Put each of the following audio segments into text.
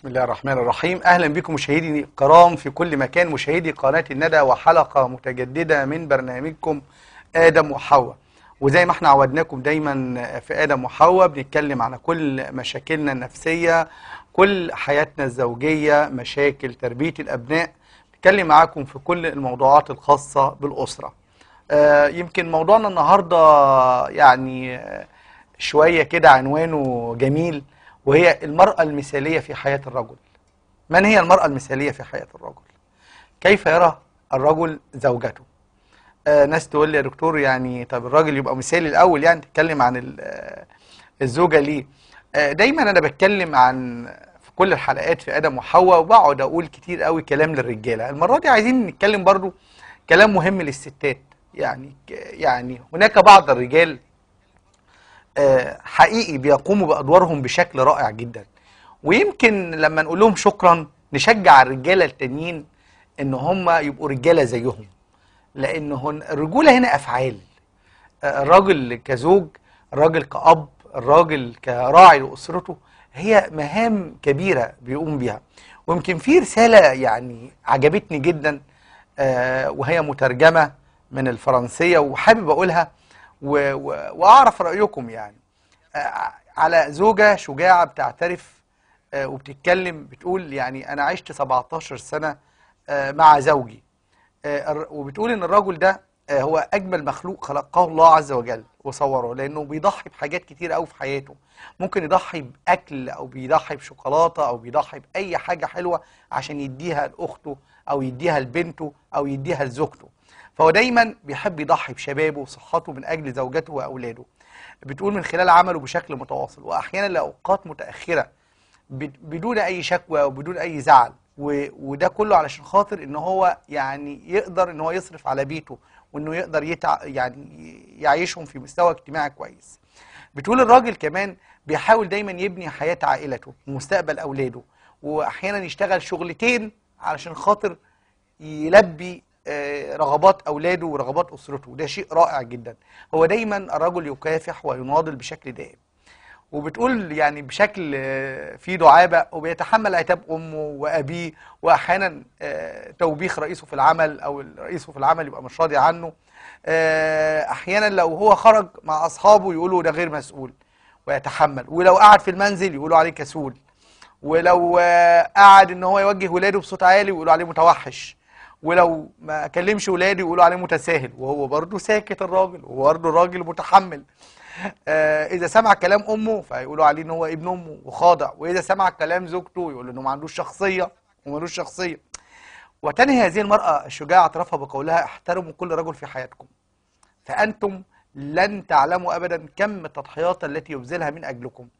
بسم الله الرحمن الرحيم اهلا بكم مشاهدي الكرام في كل مكان مشاهدي قناه الندى وحلقه متجدده من برنامجكم ادم وحواء وزي ما احنا عودناكم دايما في ادم وحواء بنتكلم على كل مشاكلنا النفسيه كل حياتنا الزوجيه مشاكل تربيه الابناء بنتكلم معاكم في كل الموضوعات الخاصه بالاسره آه، يمكن موضوعنا النهارده يعني آه، شويه كده عنوانه جميل وهي المرأة المثالية في حياة الرجل من هي المرأة المثالية في حياة الرجل كيف يرى الرجل زوجته آه ناس تقول لي يا دكتور يعني طب الراجل يبقى مثالي الأول يعني تتكلم عن ال- آه، الزوجة ليه آه دايما أنا بتكلم عن في كل الحلقات في آدم وحواء وبقعد أقول كتير قوي كلام للرجالة المرة دي عايزين نتكلم برضو كلام مهم للستات يعني يعني هناك بعض الرجال آه، حقيقي بيقوموا بأدوارهم بشكل رائع جدا ويمكن لما نقول لهم شكرا نشجع الرجالة التانيين ان هم يبقوا رجالة زيهم لان هن الرجولة هنا افعال آه، الراجل كزوج الراجل كأب الراجل كراعي لأسرته هي مهام كبيرة بيقوم بيها ويمكن في رسالة يعني عجبتني جدا آه، وهي مترجمة من الفرنسية وحابب أقولها و- و- وأعرف رأيكم يعني آه، على زوجة شجاعة بتعترف آه، وبتتكلم بتقول يعني أنا عشت 17 سنة آه، مع زوجي آه، الر- وبتقول ان الرجل ده آه، هو اجمل مخلوق خلقه الله عز وجل وصوره لانه بيضحي بحاجات كتير قوي في حياته ممكن يضحي باكل او بيضحي بشوكولاته او بيضحي باي حاجه حلوه عشان يديها لاخته او يديها لبنته او يديها لزوجته فهو دايما بيحب يضحي بشبابه وصحته من اجل زوجته واولاده بتقول من خلال عمله بشكل متواصل واحيانا لاوقات متاخره بد- بدون اي شكوى وبدون اي زعل و- وده كله علشان خاطر ان هو يعني يقدر ان هو يصرف على بيته وانه يقدر يتع... يعني يعيشهم في مستوى اجتماعي كويس بتقول الراجل كمان بيحاول دايما يبني حياة عائلته ومستقبل اولاده واحيانا يشتغل شغلتين علشان خاطر يلبي آه، رغبات اولاده ورغبات اسرته وده شيء رائع جدا هو دايما الرجل يكافح ويناضل بشكل دائم وبتقول يعني بشكل آه، فيه دعابة وبيتحمل عتاب أمه وأبيه وأحيانا آه، توبيخ رئيسه في العمل أو رئيسه في العمل يبقى مش راضي عنه آه، أحيانا لو هو خرج مع أصحابه يقولوا ده غير مسؤول ويتحمل ولو قعد في المنزل يقولوا عليه كسول ولو آه، قعد ان هو يوجه ولاده بصوت عالي ويقولوا عليه متوحش ولو ما كلمش ولاده يقولوا عليه متساهل وهو برضه ساكت الراجل وبرضه الراجل متحمل آه، اذا سمع كلام امه فيقولوا عليه ان هو ابن امه وخاضع واذا سمع كلام زوجته يقولوا انه ما عندوش شخصيه ومالوش شخصيه وتنهي هذه المراه الشجاعه اعترافها بقولها احترموا كل رجل في حياتكم فانتم لن تعلموا ابدا كم التضحيات التي يبذلها من اجلكم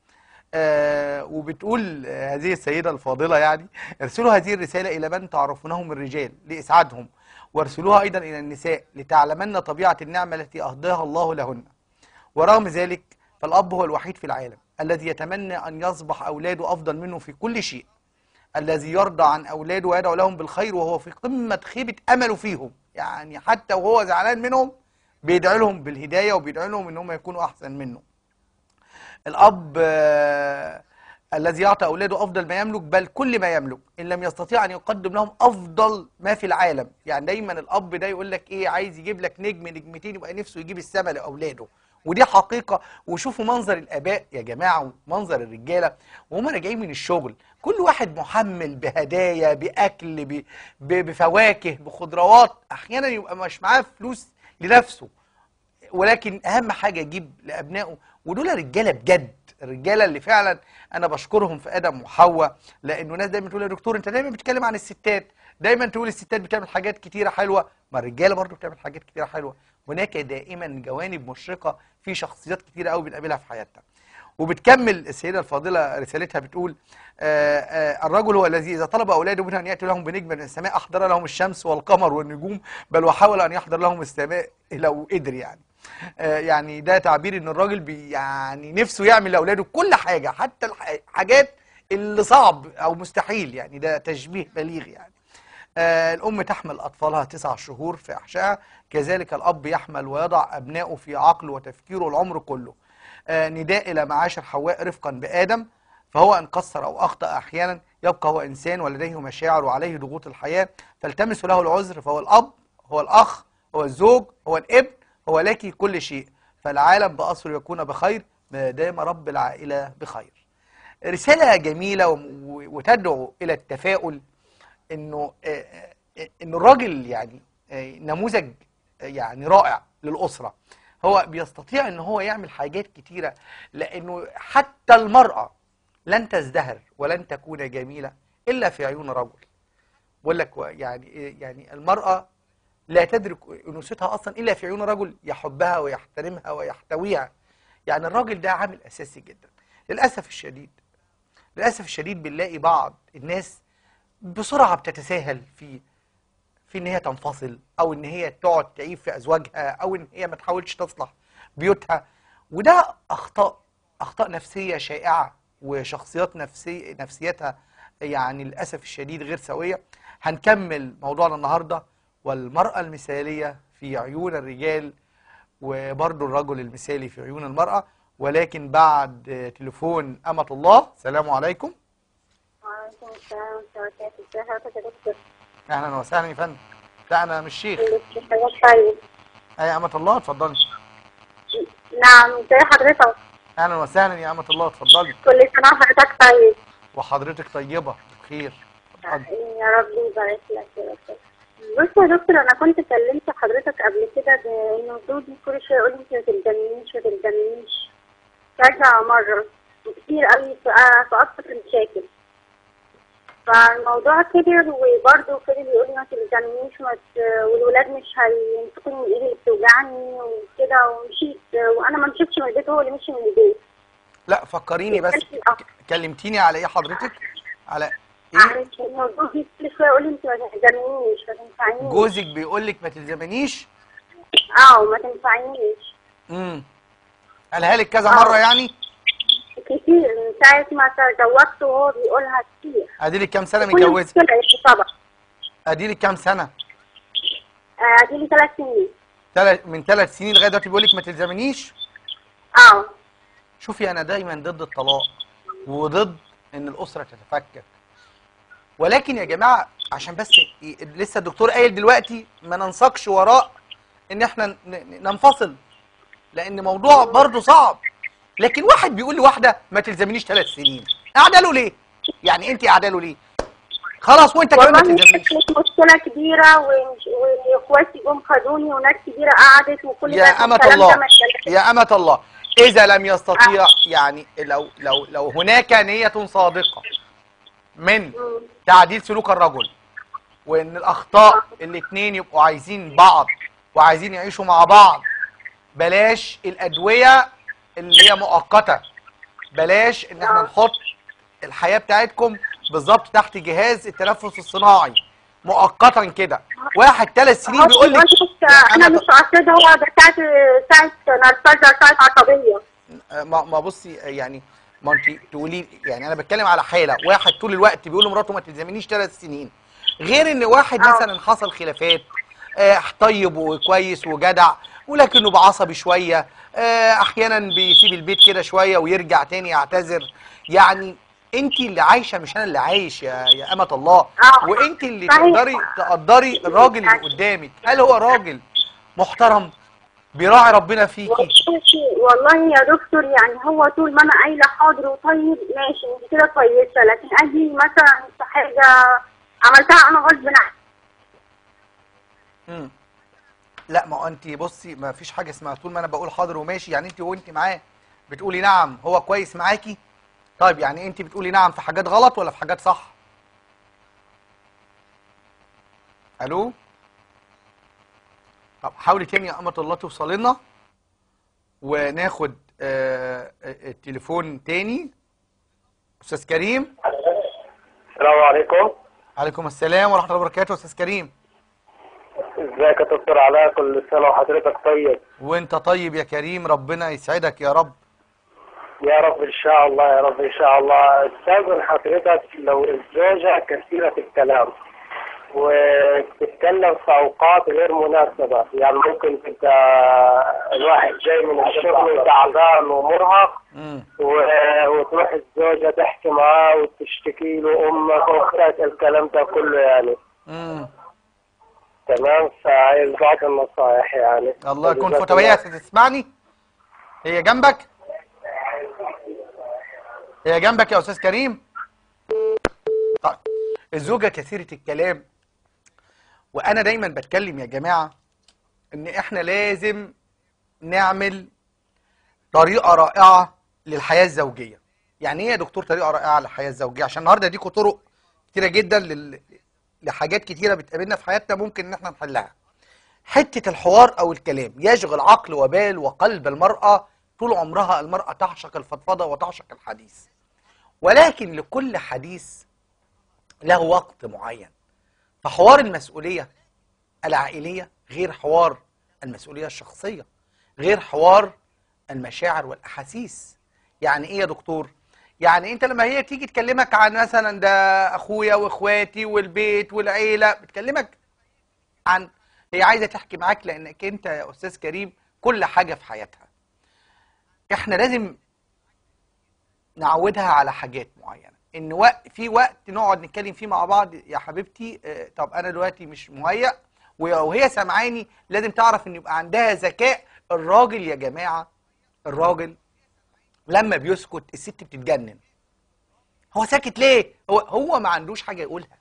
آه وبتقول آه، هذه السيدة الفاضلة يعني ارسلوا هذه الرسالة إلى من تعرفونهم الرجال لإسعادهم وارسلوها أيضا إلى النساء لتعلمن طبيعة النعمة التي أهداها الله لهن ورغم ذلك فالأب هو الوحيد في العالم الذي يتمنى أن يصبح أولاده أفضل منه في كل شيء الذي يرضى عن أولاده ويدعو لهم بالخير وهو في قمة خيبة أمله فيهم يعني حتى وهو زعلان منهم بيدعو لهم بالهداية وبيدعو لهم إن هم يكونوا أحسن منه الأب آه، الذي يعطي أولاده أفضل ما يملك بل كل ما يملك إن لم يستطيع أن يقدم لهم أفضل ما في العالم يعني دايما الأب ده يقول لك إيه عايز يجيب لك نجم نجمتين يبقى نفسه يجيب السما لأولاده ودي حقيقة وشوفوا منظر الآباء يا جماعة ومنظر الرجالة وهم راجعين من الشغل كل واحد محمل بهدايا بأكل ب- ب- بفواكه بخضروات أحيانا يبقى مش معاه فلوس لنفسه ولكن اهم حاجه يجيب لابنائه ودول رجاله بجد الرجاله اللي فعلا انا بشكرهم في ادم وحواء لانه ناس دايما تقول يا دكتور انت دايما بتتكلم عن الستات دايما تقول الستات بتعمل حاجات كتيره حلوه ما الرجاله برضو بتعمل حاجات كتيره حلوه هناك دائما جوانب مشرقه في شخصيات كتيره قوي بنقابلها في حياتنا وبتكمل السيدة الفاضلة رسالتها بتقول آه، آه، الرجل هو الذي إذا طلب أولاده منه أن يأتوا لهم بنجم من السماء أحضر لهم الشمس والقمر والنجوم بل وحاول أن يحضر لهم السماء لو قدر يعني آه، يعني ده تعبير ان الراجل بي يعني نفسه يعمل لاولاده كل حاجه حتى الحاجات اللي صعب او مستحيل يعني ده تشبيه بليغ يعني آه، الأم تحمل أطفالها تسع شهور في أحشائها كذلك الأب يحمل ويضع أبنائه في عقله وتفكيره العمر كله آه، نداء إلى معاشر حواء رفقا بآدم فهو إن قصر أو أخطأ أحيانا يبقى هو إنسان ولديه مشاعر وعليه ضغوط الحياة فالتمسوا له العذر فهو الأب هو الأخ هو الزوج هو الابن هو لك كل شيء فالعالم بأسره يكون بخير ما دام رب العائلة بخير رسالة جميلة وم- وتدعو إلى التفاؤل إنه آه، آه، إن الراجل يعني آه، نموذج آه، يعني رائع للأسرة هو بيستطيع إن هو يعمل حاجات كتيرة لأنه حتى المرأة لن تزدهر ولن تكون جميلة إلا في عيون رجل بقول لك و- يعني يعني المرأة لا تدرك أنوثتها أصلا إلا في عيون رجل يحبها ويحترمها ويحتويها يعني الراجل ده عامل أساسي جدا للأسف الشديد للأسف الشديد بنلاقي بعض الناس بسرعة بتتساهل في في ان هي تنفصل او ان هي تقعد تعيب في ازواجها او ان هي ما تحاولش تصلح بيوتها وده اخطاء اخطاء نفسيه شائعه وشخصيات نفسي نفسيتها يعني للاسف الشديد غير سويه هنكمل موضوعنا النهارده والمراه المثاليه في عيون الرجال وبرضه الرجل المثالي في عيون المراه ولكن بعد تليفون امه الله السلام عليكم وعليكم السلام ورحمة الله وبركاته ازي حضرتك يا دكتور اهلا وسهلا يا فندم لا انا مش شيخ كل حاجات طيب اي امه الله اتفضلي نعم ازي حضرتك اهلا وسهلا يا امه الله اتفضلي كل سنة وحضرتك طيب وحضرتك طيبه بخير اتفضلي. يا رب يبارك لك يا دكتور بص يا دكتور انا كنت كلمت حضرتك قبل كده بانه زوجي كل شويه يقول لي انت ما تلزمنيش ما تلزمنيش كذا مره كتير قوي في في ابسط المشاكل فالموضوع كبر وبرضه فضل يقول لي ما تلزمنيش وما ت- والولاد مش هيمسكوني من ايدي اللي بتوجعني وكده ومشيت وانا ما مشيتش من البيت هو اللي مشي من البيت لا فكريني بس ماشي الأخ. كلمتيني على ايه حضرتك على ايه عارف انه زوجي كل شويه يقول لي انت ما تلزمنيش ما تنفعنيش جوزك بيقول لك ما تلزمنيش اه وما تنفعنيش امم قالها لك كذا مره يعني كتير من ساعة ما تزوجت وهو بيقولها كتير ادي لك كام سنه كل متجوزه مشكلة يا طبعا ادي لك كام سنه آه دي لي ثلاث سنين تل... من ثلاث سنين لغايه دلوقتي بيقول لك ما تلزمنيش اه شوفي انا دايما ضد الطلاق وضد ان الاسره تتفكك ولكن يا جماعه عشان بس ي- لسه الدكتور قايل دلوقتي ما ننساقش وراء ان احنا ن- ن- ننفصل لان موضوع برضه صعب لكن واحد بيقول لواحده ما تلزمنيش ثلاث سنين قاعده له ليه يعني انت قاعده له ليه خلاص وانت كمان ما والله تلزمنيش كانت مشكلة كبيرة ومش- واخواتي جم خدوني وناس كبيرة قعدت وكل ده يا أمة الكلام ده الله ما اتكلمش. يا أمة الله إذا لم يستطيع يعني لو لو لو هناك نية صادقة من مم. تعديل سلوك الرجل وإن الأخطاء الاتنين يبقوا عايزين بعض وعايزين يعيشوا مع بعض بلاش الأدوية اللي هي مؤقتة بلاش إن احنا آه. نحط الحياة بتاعتكم بالظبط تحت جهاز التنفس الصناعي مؤقتا كده واحد ثلاث سنين هو بيقول لك أنت بس انا مش قصدها هو ده ساعة ساعة نرفزة ساعة عصبية ما ما بصي يعني ما انت تقولي يعني انا بتكلم على حاله واحد طول الوقت بيقول لمراته ما تلزمنيش ثلاث سنين غير ان واحد اه. مثلا حصل خلافات آه، طيب وكويس وجدع ولكنه بعصبي شويه آه، احيانا بيسيب البيت كده شويه ويرجع تاني يعتذر يعني انت اللي عايشه مش انا اللي عايش يا يا امه الله اه. وانت اللي صحيح. تقدري تقدري الراجل اللي قدامك هل هو راجل محترم بيراعي ربنا فيكي والله- والله يا دكتور يعني هو طول ما انا قايله حاضر وطيب ماشي انت كده كويسه لكن اجي مثلا في حاجه عملتها انا غصب عني مم. لا ما هو انت بصي ما فيش حاجه اسمها طول ما انا بقول حاضر وماشي يعني انت وانت معاه بتقولي نعم هو كويس معاكي طيب يعني انت بتقولي نعم في حاجات غلط ولا في حاجات صح الو طب حاولي تاني يا امه الله توصلي لنا وناخد آه آه، التليفون تاني استاذ كريم السلام عليكم عليكم السلام ورحمه الله وبركاته استاذ كريم ازيك يا دكتور علاء كل سنه وحضرتك طيب وانت طيب يا كريم ربنا يسعدك يا رب يا رب ان شاء الله يا رب ان شاء الله استاذن حضرتك لو الزوجه كثيره الكلام وبتتكلم في اوقات غير مناسبه يعني ممكن تبقى الواحد جاي من الشغل تعبان ومرهق مم. و- وتروح الزوجه تحكي معاه وتشتكي له امك واختك الكلام ده كله يعني مم. تمام فعايز بعض النصائح يعني الله يكون في جزاك طب هي الله. تسمعني هي جنبك هي جنبك يا استاذ كريم طيب الزوجه كثيره الكلام وانا دايما بتكلم يا جماعه ان احنا لازم نعمل طريقه رائعه للحياه الزوجيه يعني ايه يا دكتور طريقه رائعه للحياه الزوجيه عشان النهارده اديكوا طرق كتيره جدا لل... لحاجات كتيره بتقابلنا في حياتنا ممكن ان احنا نحلها حتة الحوار أو الكلام يشغل عقل وبال وقلب المرأة طول عمرها المرأة تعشق الفضفضة وتعشق الحديث ولكن لكل حديث له وقت معين فحوار المسؤولية العائلية غير حوار المسؤولية الشخصية غير حوار المشاعر والأحاسيس يعني إيه يا دكتور؟ يعني أنت لما هي تيجي تكلمك عن مثلا ده أخويا وإخواتي والبيت والعيلة بتكلمك عن هي عايزه تحكي معاك لانك انت يا استاذ كريم كل حاجه في حياتها احنا لازم نعودها على حاجات معينه ان وقت في وقت نقعد نتكلم فيه مع بعض يا حبيبتي اه، طب انا دلوقتي مش مهيأ وهي سامعاني لازم تعرف ان يبقى عندها ذكاء الراجل يا جماعه الراجل لما بيسكت الست بتتجنن هو ساكت ليه هو هو ما عندوش حاجه يقولها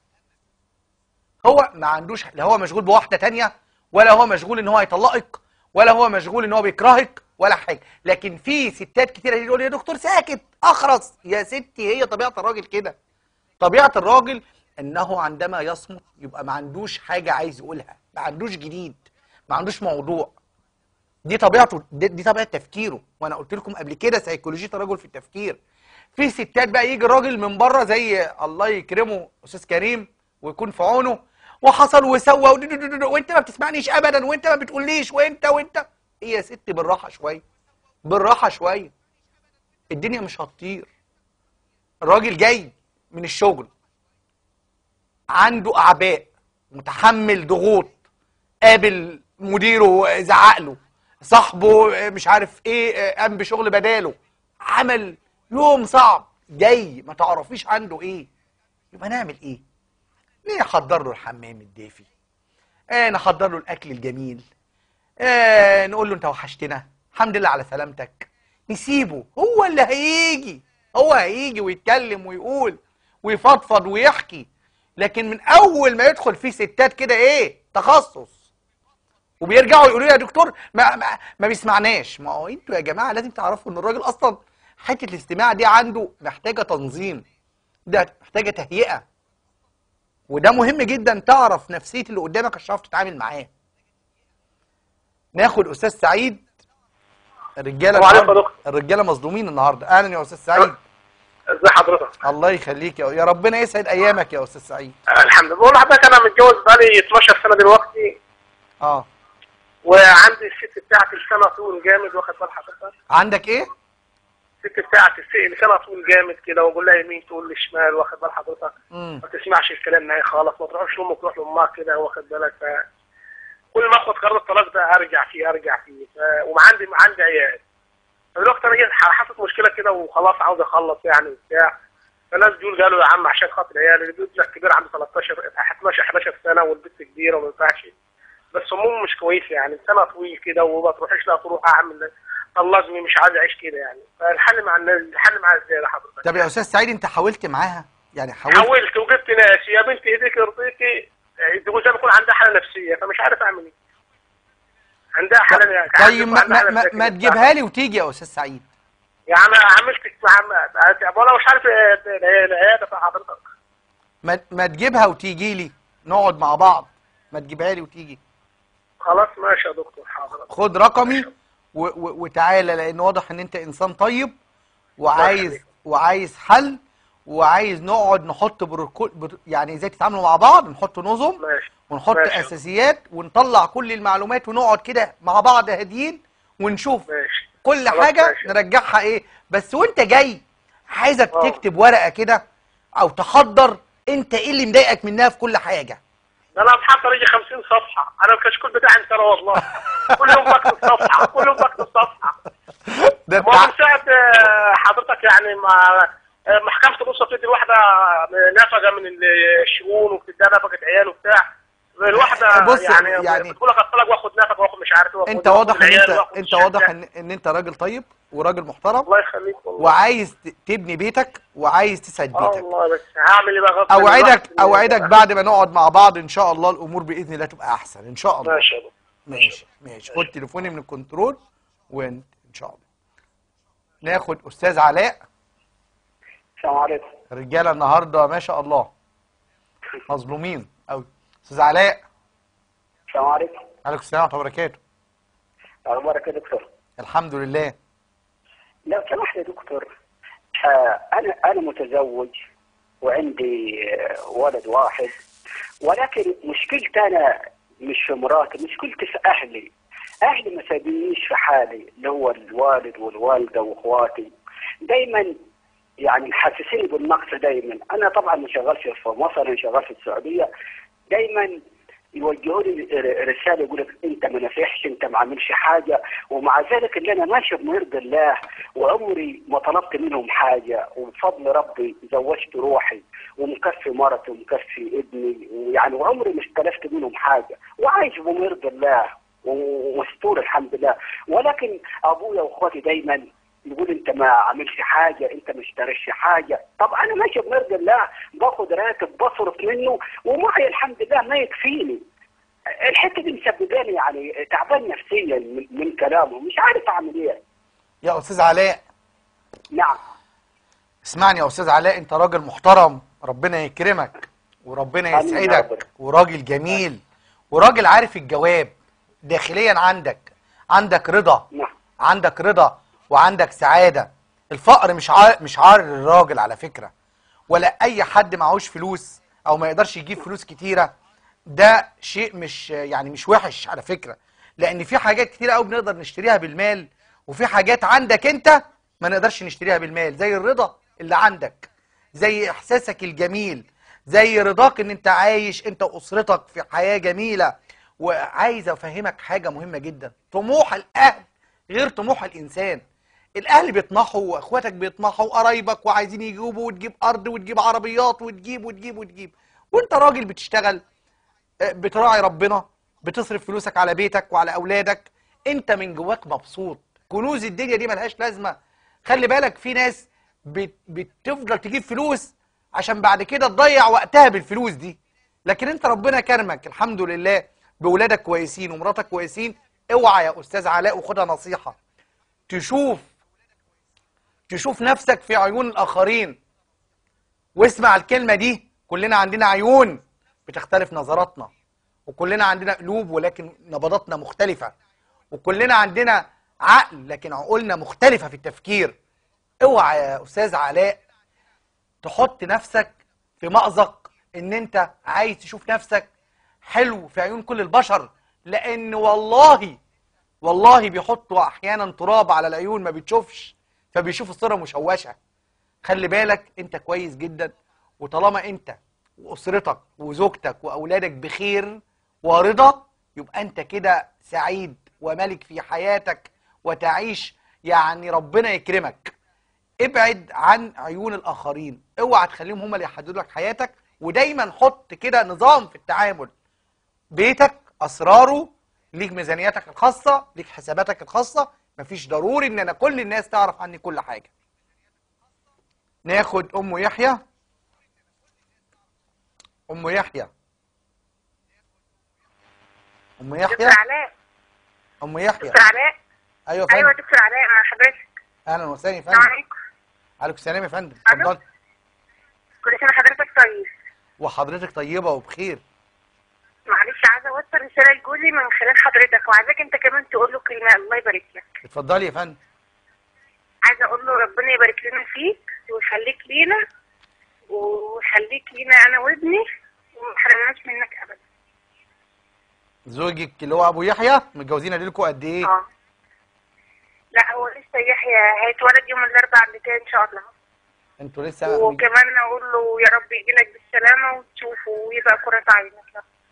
هو ما عندوش لا هو مشغول بواحده تانية ولا هو مشغول ان هو يطلقك ولا هو مشغول ان هو بيكرهك ولا حاجه لكن في ستات كتيره تقول يا دكتور ساكت اخرس يا ستي هي طبيعه الراجل كده طبيعه الراجل انه عندما يصمت يبقى ما عندوش حاجه عايز يقولها ما عندوش جديد ما عندوش موضوع دي طبيعته دي, دي طبيعه تفكيره وانا قلت لكم قبل كده سيكولوجيه الرجل في التفكير في ستات بقى يجي الراجل من بره زي الله يكرمه استاذ كريم ويكون في عونه وحصل وسوى ودو- دو- دو- دو- وانت ما بتسمعنيش ابدا وانت ما بتقوليش وانت وانت ايه يا ست بالراحه شويه بالراحه شويه الدنيا مش هتطير الراجل جاي من الشغل عنده اعباء متحمل ضغوط قابل مديره زعق له صاحبه مش عارف ايه قام بشغل بداله عمل يوم صعب جاي ما تعرفيش عنده ايه يبقى نعمل ايه نحضر له الحمام الدافي آه نحضر له الاكل الجميل آه نقول له انت وحشتنا الحمد لله على سلامتك نسيبه هو اللي هيجي هو هيجي ويتكلم ويقول ويفضفض ويحكي لكن من اول ما يدخل فيه ستات كده ايه تخصص وبيرجعوا يقولوا لي يا دكتور ما, ما, ما بيسمعناش ما هو انتوا يا جماعه لازم تعرفوا ان الراجل اصلا حته الاستماع دي عنده محتاجه تنظيم ده محتاجه تهيئه وده مهم جدا تعرف نفسيه اللي قدامك عشان تعرف تتعامل معاه ناخد استاذ سعيد الرجاله السلام عليكم يا النهاردة- الرجاله مصدومين النهارده اهلا يا استاذ سعيد ازي حضرتك؟ الله يخليك يا يا ربنا يسعد ايامك يا استاذ سعيد الحمد لله بقول لحضرتك انا متجوز بقالي 12 سنه دلوقتي اه وعندي الست بتاعتي لسانها طول جامد واخد بال حضرتك؟ عندك ايه الست بتاعتي الس- لسانها طول جامد كده واقول لها يمين تقول لي شمال واخد بال حضرتك؟ امم ما تسمعش الكلام نهائي خالص ما تروحش لامك تروح لامها كده واخد بالك ف كل ما اخد قرار الطلاق ده ارجع فيه ارجع فيه ف... وعندي عندي عيال فدلوقتي انا جيت حصلت مشكله كده وخلاص عاوز اخلص يعني وبتاع فالناس دول قالوا يا عم عشان خاطر العيال اللي بيقول لك كبير عنده 13 12 11 سنه والبنت كبيره وما ينفعش بس امهم مش كويسه يعني سنه طويل كده وما تروحش لا تروح اعمل طلقني مش عايز اعيش كده يعني فالحل مع الناس الحل معاها ازاي يا حضرتك؟ طب يا استاذ سعيد انت حاولت معاها يعني حاولت حاولت وجبت ناس يا بنتي هديك رضيتي تقول زي ما يكون عندها حاله نفسيه فمش عارف اعمل ايه عندها حاله يعني طيب ما, ما, ما, ما تجيبها لي وتيجي يا استاذ سعيد يعني انا عملت مع وانا مش عارف العياده بتاع حضرتك ما, ما تجيبها وتيجي لي نقعد مع بعض ما تجيبها لي وتيجي خلاص ماشي يا دكتور حاضر خد رقمي و و وتعالى لان واضح ان انت انسان طيب وعايز يخليك. وعايز حل وعايز نقعد نحط بروكول بر يعني ازاي تتعاملوا مع بعض نحط نظم ماشي ونحط ماشي. اساسيات ونطلع كل المعلومات ونقعد كده مع بعض هاديين ونشوف ماشي كل خلاص حاجه ماشي. نرجعها ايه بس وانت جاي عايزك آه. تكتب ورقه كده او تحضر انت ايه اللي مضايقك منها في كل حاجه ده انا محضر يجي 50 صفحه انا الكشكول بتاعي انت والله كل يوم بكتب صفحه كل يوم بكتب صفحه ده ما من ساعه آه، حضرتك يعني ما آه، محكمه الاسره بتدي الواحده نفقه من الشؤون وبتديها نفقه عيال وبتاع الواحده بص، يعني, يعني- يعني بتقول لك اطلق واخد نفقه واخد مش عارف ايه وآخد- انت وآخد واضح ان العيال انت وآخد انت الشقة. واضح ان ان انت راجل طيب وراجل محترم الله يخليك والله وعايز ت- تبني بيتك وعايز تسعد اه بيتك والله بس هعمل ايه بقى غصب اوعدك عني؟ اوعدك بعد ما نقعد مع بعض ان شاء الله الامور باذن الله تبقى احسن ان شاء الله ماشي يا دكتور. ماشي ماشي خد تليفوني من الكنترول وانت ان شاء الله ناخد استاذ علاء السلام عليكم الرجاله النهارده ما شاء الله مظلومين قوي استاذ علاء السلام عليكم عليكم السلام ورحمه الله وبركاته اخبارك يا دكتور الحمد لله لو سمحت يا دكتور آه انا انا متزوج وعندي آه، ولد واحد ولكن مشكلتي انا مش في مراتي مشكلتي في اهلي اهلي ما سابينيش في حالي اللي هو الوالد والوالده واخواتي دايما يعني محسسيني بالنقص دايما انا طبعا ما شغالش في مصر انا شغال في السعوديه دايما يوجهوا لي ر- رساله يقول لك انت ما نفعش انت ما عاملش حاجه ومع ذلك اللي انا ماشي بمرض الله وعمري ما طلبت منهم حاجه وبفضل ربي زوجت روحي ومكفي مرتي ومكفي ابني ويعني وعمري ما استلفت منهم حاجه وعايش بمرض الله ومستور الحمد لله ولكن ابويا واخواتي دايما يقول انت ما عملش حاجه انت ما اشتريتش حاجه طب انا ماشي بمرض الله باخد راتب بصرف منه ومعي الحمد لله ما يكفيني الحته دي مسبباني يعني تعبان نفسيا من, من كلامه مش عارف اعمل ايه يا استاذ علاء نعم اسمعني يا استاذ علاء انت راجل محترم ربنا يكرمك وربنا آمين يا يسعدك رب. وراجل جميل وراجل عارف الجواب داخليا عندك عندك رضا نعم عندك رضا وعندك سعادة الفقر مش عار مش عار للراجل على فكرة ولا اي حد معهوش فلوس او ما يقدرش يجيب فلوس كتيرة ده شيء مش يعني مش وحش على فكرة لان في حاجات كتيرة قوي بنقدر نشتريها بالمال وفي حاجات عندك انت ما نقدرش نشتريها بالمال زي الرضا اللي عندك زي احساسك الجميل زي رضاك ان انت عايش انت واسرتك في حياة جميلة وعايز افهمك حاجة مهمة جدا طموح الاهل غير طموح الانسان الاهل بيطمحوا واخواتك بيطمحوا وقرايبك وعايزين يجيبوا وتجيب ارض وتجيب عربيات وتجيب وتجيب وتجيب وانت راجل بتشتغل آه، بتراعي ربنا بتصرف فلوسك على بيتك وعلى اولادك انت من جواك مبسوط كنوز الدنيا دي ملهاش لازمه خلي بالك في ناس بت- بتفضل تجيب فلوس عشان بعد كده تضيع وقتها بالفلوس دي لكن انت ربنا كرمك الحمد لله بولادك كويسين ومراتك كويسين اوعى يا استاذ علاء وخدها نصيحه تشوف تشوف نفسك في عيون الاخرين واسمع الكلمه دي كلنا عندنا عيون بتختلف نظراتنا وكلنا عندنا قلوب ولكن نبضاتنا مختلفه وكلنا عندنا عقل لكن عقولنا مختلفه في التفكير اوعى يا استاذ علاء تحط نفسك في مأزق ان انت عايز تشوف نفسك حلو في عيون كل البشر لان والله والله بيحطوا احيانا تراب على العيون ما بتشوفش فبيشوف الصوره مشوشه خلي بالك انت كويس جدا وطالما انت واسرتك وزوجتك واولادك بخير ورضا يبقى انت كده سعيد وملك في حياتك وتعيش يعني ربنا يكرمك ابعد عن عيون الاخرين اوعى تخليهم هم اللي يحددوا لك حياتك ودايما حط كده نظام في التعامل بيتك اسراره ليك ميزانياتك الخاصه ليك حساباتك الخاصه مفيش ضروري ان انا كل الناس تعرف عني كل حاجه ناخد ام يحيى ام يحيى ام يحيى دكتور علاء ام يحيى دكتور علاء ايوه يا ايوه فندم دكتور علاء مع حضرتك اهلا وسهلا يا السلام فندم عليكم عليكم السلام يا فندم ألو؟ اتفضل كل سنه حضرتك طيب وحضرتك طيبه وبخير معلش عايزه اوصل رساله لجوزي من خلال حضرتك وعايزاك انت كمان تقول له كلمه الله يبارك لك اتفضلي يا فندم عايزه اقول له ربنا يبارك لنا فيك ويخليك لينا ويخليك لينا انا وابني وما حرمناش منك ابدا زوجك اللي هو ابو يحيى متجوزين لكم قد ايه اه لا هو لسه يحيى هيتولد يوم الاربعاء اللي جاي ان شاء الله انتوا لسه وكمان اقول له يا رب يجي لك بالسلامه وتشوفه ويبقى كرة عينك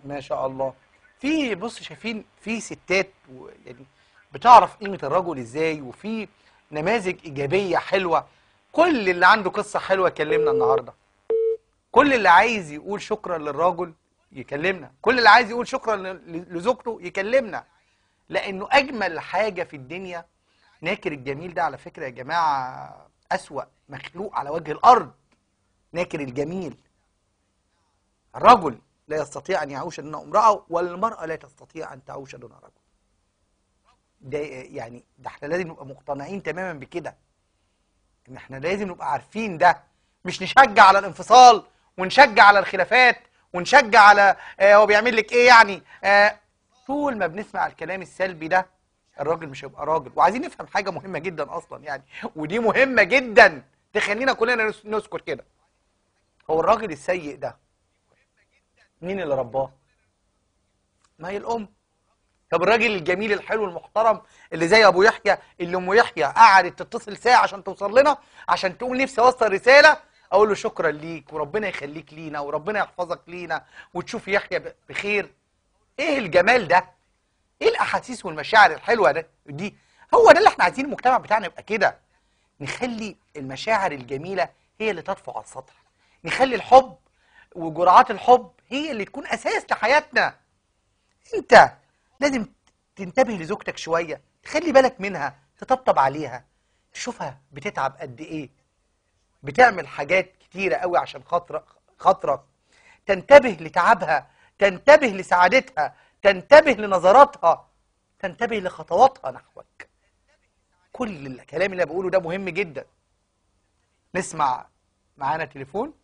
ما شاء الله في بص شايفين في ستات و- يعني بتعرف قيمة الرجل ازاي وفي نماذج ايجابية حلوة كل اللي عنده قصة حلوة يكلمنا النهاردة كل اللي عايز يقول شكرا للراجل يكلمنا كل اللي عايز يقول شكرا ل- لزوجته يكلمنا لانه اجمل حاجة في الدنيا ناكر الجميل ده على فكرة يا جماعة اسوأ مخلوق على وجه الارض ناكر الجميل الرجل لا يستطيع ان يعوش دون امرأة والمرأة لا تستطيع ان تعوش دون رجل ده يعني ده احنا لازم نبقى مقتنعين تماما بكده ان احنا لازم نبقى عارفين ده مش نشجع على الانفصال ونشجع على الخلافات ونشجع على آه هو بيعمل لك ايه يعني آه طول ما بنسمع الكلام السلبي ده الراجل مش هيبقى راجل وعايزين نفهم حاجة مهمة جدا اصلا يعني ودي مهمة جدا تخلينا كلنا نس- نسكت كده هو الراجل السيء ده مين اللي رباه ما هي الام طب الراجل الجميل الحلو المحترم اللي زي ابو يحيى اللي ام يحيى قعدت تتصل ساعه عشان توصل لنا عشان تقول نفسي اوصل رساله اقول له شكرا ليك وربنا يخليك لينا وربنا يحفظك لينا وتشوف يحيى ب- بخير ايه الجمال ده ايه الاحاسيس والمشاعر الحلوه ده دي هو ده اللي احنا عايزين المجتمع بتاعنا يبقى كده نخلي المشاعر الجميله هي اللي تطفو على السطح نخلي الحب وجرعات الحب هي اللي تكون اساس لحياتنا انت لازم تنتبه لزوجتك شويه تخلي بالك منها تطبطب عليها تشوفها بتتعب قد ايه بتعمل حاجات كتيره قوي عشان خاطر خاطرك تنتبه لتعبها تنتبه لسعادتها تنتبه لنظراتها تنتبه لخطواتها نحوك كل الكلام اللي بقوله ده مهم جدا نسمع معانا تليفون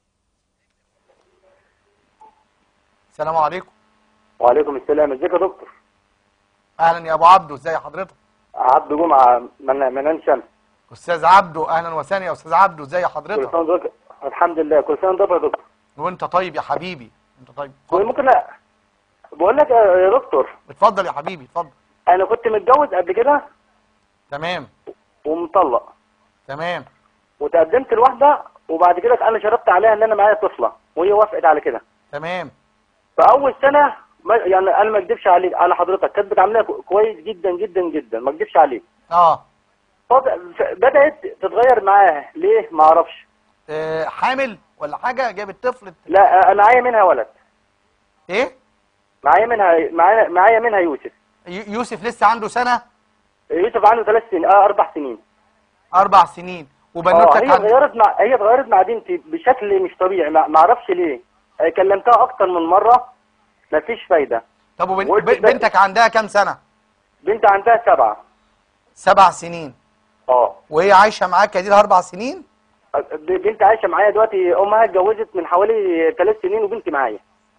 السلام عليكم وعليكم السلام ازيك يا دكتور اهلا يا ابو عبدو ازي حضرتك عبد جمعه من من عين شمس استاذ عبدو اهلا وسهلا يا استاذ عبدو ازي كل حضرتك سنه وانت الحمد لله كل سنه وانت طيب يا دكتور وانت طيب يا حبيبي انت طيب هو اتفضل ممكن أ- بقول لك يا يا دكتور اتفضل يا حبيبي اتفضل انا كنت متجوز قبل كده تمام ومطلق تمام وتقدمت لواحده وبعد كده انا شرطت عليها ان انا معايا طفله وهي وافقت على كده تمام فاول سنه ما يعني انا ما اكدبش عليك على حضرتك كانت بتعاملها كو- كويس جدا جدا جدا ما اكدبش عليك اه فض- ف- بدات تتغير معاها ليه ما اعرفش آه، حامل ولا حاجه جابت طفل لا انا معايا منها ولد ايه معايا منها معايا معايا منها يوسف ي- يوسف لسه عنده سنه يوسف عنده ثلاث سنين اه اربع سنين اربع سنين اه وبنوتك هي عند... اتغيرت مع هي اتغيرت مع بنتي بشكل مش طبيعي ما ما اعرفش ليه آه، كلمتها اكتر من مره مفيش فايده طب وبن... قلت ب- ده- بنتك عندها كام سنه بنت عندها سبعه سبع سنين اه وهي عايشه معاك دي اربع سنين ب- بنت عايشه معايا دلوقتي امها اتجوزت من حوالي ثلاث سنين وبنتي معايا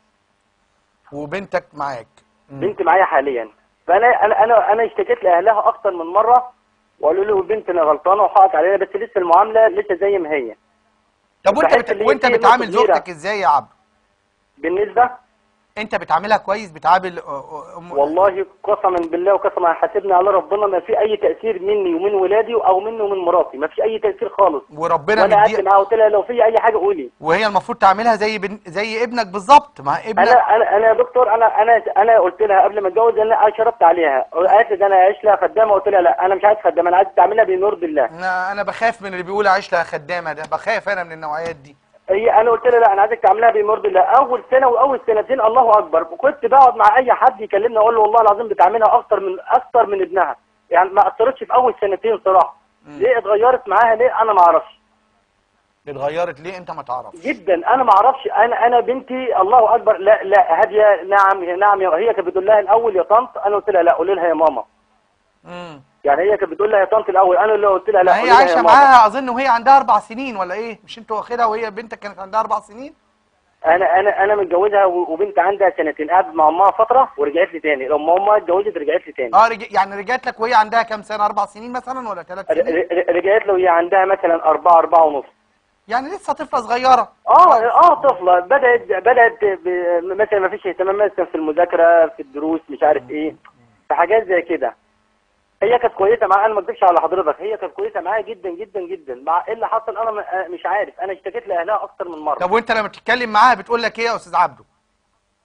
وبنتك معاك مم. بنتي معايا حاليا فانا انا انا انا اشتكيت لاهلها اكتر من مره وقالوا لي بنتنا غلطانه وحقق علينا بس لسه المعامله لسه زي ما هي طب وانت بحس بت... إن هي وانت في بتعامل نقطة كبيرة. زوجتك ازاي يا عبد بالنسبه انت بتعاملها كويس بتعامل آه، آه، أم... والله قسما بالله وقسما حاسبني على ربنا ما في اي تاثير مني ومن ولادي او مني ومن مراتي ما في اي تاثير خالص وربنا وانا قعدت مدي معاها قلت لها لو في اي حاجه قولي وهي المفروض تعملها زي بن... زي ابنك بالظبط ما ابنك انا انا انا يا دكتور انا انا انا قلت لها قبل ما اتجوز ان انا شربت عليها قالت لي ده انا هعيش لها خدامه قلت لها لا انا مش عايز خدامه انا عايز تعملها بنور الله انا انا بخاف من اللي بيقول عيش لها خدامه ده بخاف انا من النوعيات دي هي انا قلت لها لا انا عايزك تعملها بمرض الله اول سنه واول سنتين الله اكبر وكنت بقعد مع اي حد يكلمني اقول له والله العظيم بتعملها اكتر من اكتر من ابنها يعني ما اثرتش في اول سنتين صراحه ليه اتغيرت معاها ليه انا ما اعرفش اتغيرت ليه انت ما تعرفش جدا انا ما اعرفش انا انا بنتي الله اكبر لا لا هاديه نعم نعم يا- هي كانت بتقول لها الاول يا طنط انا قلت لها لا قولي لها يا ماما امم يعني هي كانت بتقول لها يا طنط الاول انا اللي قلت لها لا ما هي قولي لها يا عايشه ماما. معاها اظن وهي عندها اربع سنين ولا ايه مش انت واخدها وهي بنتك كانت عندها اربع سنين انا انا انا متجوزها و- وبنت عندها سنتين قعدت مع امها فتره ورجعت لي تاني لما امها اتجوزت رجعت لي تاني اه رج... يعني رجعت لك وهي عندها كام سنه اربع سنين مثلا ولا ثلاث ر- سنين ر- رجعت له وهي عندها مثلا أربعة أربعة ونص يعني لسه طفله صغيره اه اه طفلة بدأت بدأت ب- مثلا ما فيش اهتمام مثلا في المذاكرة في الدروس مش عارف ايه في حاجات زي كده هي كانت كويسة معايا انا ما اكذبش على حضرتك هي كانت كويسة معايا جدا جدا جدا مع ايه اللي حصل انا م- مش عارف انا اشتكيت لاهلها اكتر من مرة طب وانت لما بتتكلم معاها بتقول لك ايه يا استاذ عبده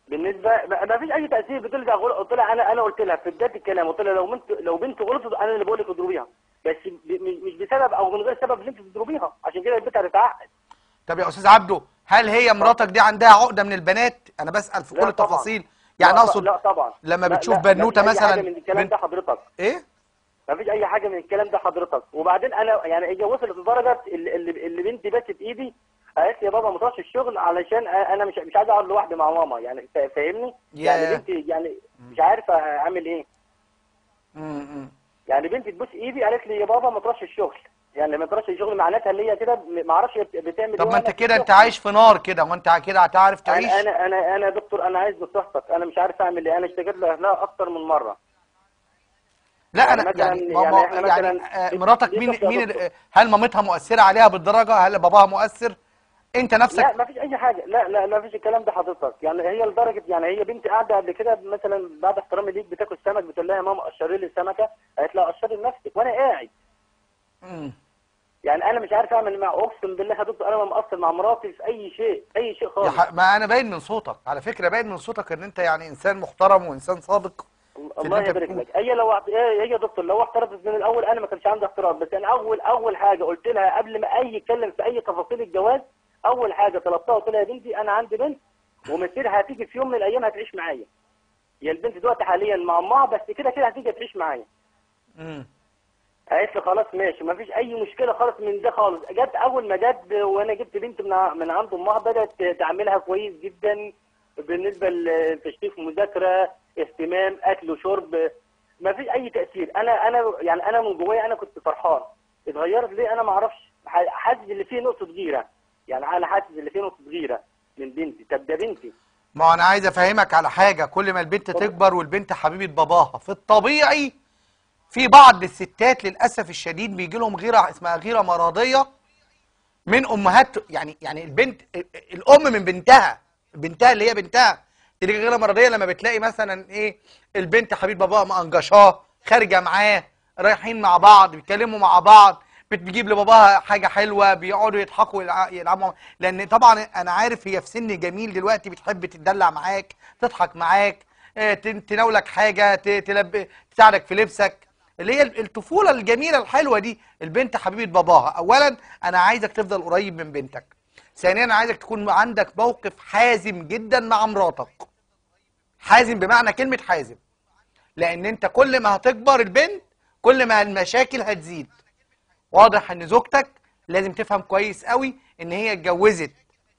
بالنسبه ما ما فيش اي تاثير بتقول لي غل- قلت لها انا انا قلت لها في بدايه الكلام قلت لها لو بنت لو بنت غلطت انا اللي بقول لك اضربيها بس ب- مش مش بسبب او من غير سبب اللي انت تضربيها عشان كده البنت هتتعقد طب يا استاذ عبده هل هي مراتك دي عندها عقده من البنات انا بسال في لا كل طبعاً. التفاصيل يعني لا ط- اقصد لا طبعا لما لا- بتشوف لا، بنوته ما فيش أي مثلا حاجه من الكلام بنت- ده حضرتك ايه ما فيش اي حاجه من الكلام ده حضرتك وبعدين انا يعني هي وصلت لدرجه اللي, اللي, اللي بنتي بس في ايدي قالت لي يا بابا ما تروحش الشغل علشان انا مش مش عايز اقعد لوحدي مع ماما يعني فا- فاهمني ياه. يعني بنتي يعني مش عارفه اعمل ايه امم يعني بنتي تبوس ايدي قالت لي يا بابا ما تروحش الشغل يعني ما تروحش الشغل معناتها اللي هي كده م- ما اعرفش هي بت- بتعمل طب إيه ما انت وأنا في كده انت الشغل. عايش في نار كده وانت كده هتعرف تعيش انا انا انا انا دكتور انا عايز نصيحتك انا مش عارف اعمل ايه انا اشتكيت لاهلها اكتر من مره لا يعني انا مثلاً- يعني يعني ماما إحنا يعني مثلاً- آه، مراتك ليه مين طفل يا مين دكتور؟ ال- هل مامتها مؤثره عليها بالدرجه هل باباها مؤثر انت لا نفسك ما فيش اي حاجه لا لا ما فيش الكلام ده حضرتك يعني هي لدرجه يعني هي بنتي قاعده قبل كده مثلا بعد احترامي ليك بتاكل سمك بتقول لها يا ماما قشري لي السمكه قالت لها قشري لنفسك وانا قاعد مم. يعني انا مش عارف اعمل مع اقسم بالله يا دكتور انا ما مقصر مع مراتي في اي شيء اي شيء يا خالص ح- ما انا باين من صوتك على فكره باين من صوتك ان انت يعني انسان محترم وانسان صادق في اللي الله انت يبارك بتقوله. لك هي لو هي هي يا دكتور لو اعترضت من الاول انا ما كانش عندي اعتراض بس انا اول اول حاجه قلت لها قبل ما اي اتكلم في اي تفاصيل الجواز اول حاجه طلبتها قلت لها يا بنتي انا عندي بنت ومصيرها هتيجي في يوم من الايام هتعيش معايا هي البنت دلوقتي حاليا مع امها بس كده كده هتيجي تعيش معايا مم. قالت لي خلاص ماشي ما فيش اي مشكله خالص من ده خالص جت اول ما جت وانا جبت بنت من ع- من عند امها بدات تعملها كويس جدا بالنسبه لتشريف مذاكره اهتمام اكل وشرب ما فيش اي تاثير انا انا يعني انا من جوايا انا كنت فرحان اتغيرت ليه انا ما اعرفش ح- حاسس ان فيه نقطه غيره يعني انا حاسس ان فيه نقطه غيره من بنتي طب ده بنتي ما هو انا عايز افهمك على حاجه كل ما البنت تكبر والبنت حبيبه باباها في الطبيعي في بعض الستات للاسف الشديد بيجي لهم غيره اسمها غيره مرضيه من امهات يعني يعني البنت ال- الام من بنتها بنتها اللي هي بنتها تيجي غيره مرضيه لما بتلاقي مثلا ايه البنت حبيب باباها مأنجشاه خارجه معاه رايحين مع بعض بيتكلموا مع بعض بتجيب لباباها حاجه حلوه بيقعدوا يضحكوا يلع- يلعبوا لان طبعا انا عارف هي في سن جميل دلوقتي بتحب تتدلع معاك تضحك معاك آه، تن- تناولك حاجه ت- تلب تساعدك في لبسك اللي هي الطفوله الجميله الحلوه دي البنت حبيبه باباها اولا انا عايزك تفضل قريب من بنتك ثانيا انا عايزك تكون عندك موقف حازم جدا مع مراتك حازم بمعنى كلمه حازم لان انت كل ما هتكبر البنت كل ما المشاكل هتزيد واضح ان زوجتك لازم تفهم كويس قوي ان هي اتجوزت